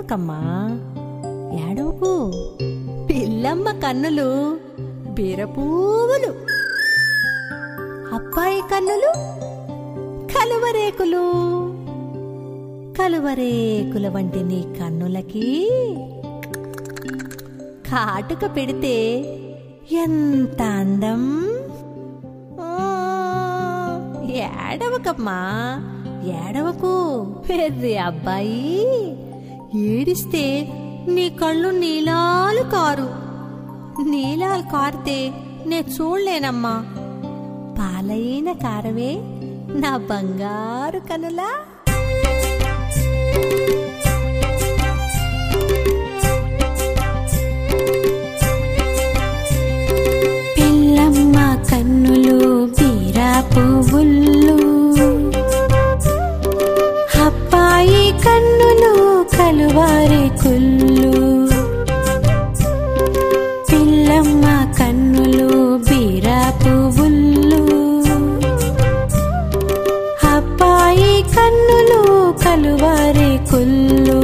ఏడవకమ్మా ఏడవకు పిల్లమ్మ కన్నులు బీరపూవులు అబ్బాయి కన్నులు కలువరేకులు కలువరేకుల వంటి నీ కన్నులకి కాటుక పెడితే ఎంత అందం ఆ, ఏడవకమ్మా ఏడవకు పెర్రి అబ్బాయి ఏడిస్తే నీ కళ్ళు నీలాలు కారు నీలాలు కారితే నే చూడలేనమ్మా పాలైన కారవే నా బంగారు కనులా పిల్లమ్మ కన్నులు బీరా పువ్వులు అబ్బాయి కన్నులు కలువారి కుళ్ళు పిల్లమ్మ కన్నులు బీరా పువ్వులు అబ్బాయి కన్నులు కలువారి కుళ్ళు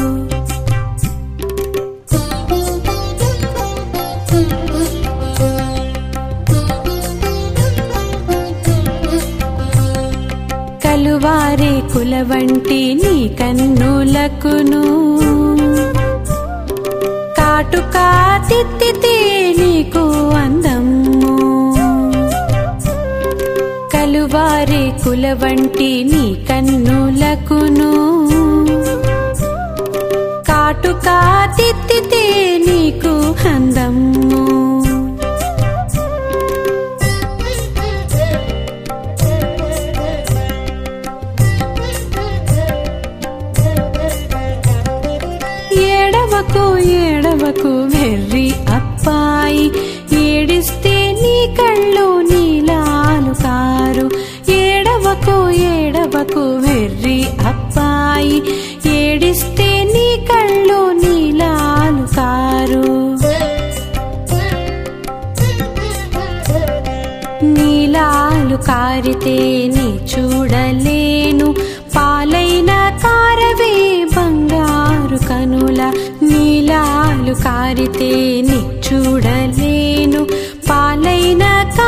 కలువారి కుల వంటి నీ కన్నులకును కాటుకా తిత్తితే నీకు అందము కలువారి కుల వంటి నీ కన్నులకును కాటుకా తిత్తితే నీకు అందము ఏడవకు ఏడవకు వెర్రి అప్పాయి ఏడిస్తే నీ కళ్ళు నీలాలు కారు ఏడవకు ఏడవకు వెర్రి అప్పాయి ఏడిస్తే నీ కళ్ళు నీలాలు కారు నీలాలు కారితే నీ చూడలేను పాలైన కారవే బంగారు కనుల నీలాలు కారితే నీ చూడలేను పాలైన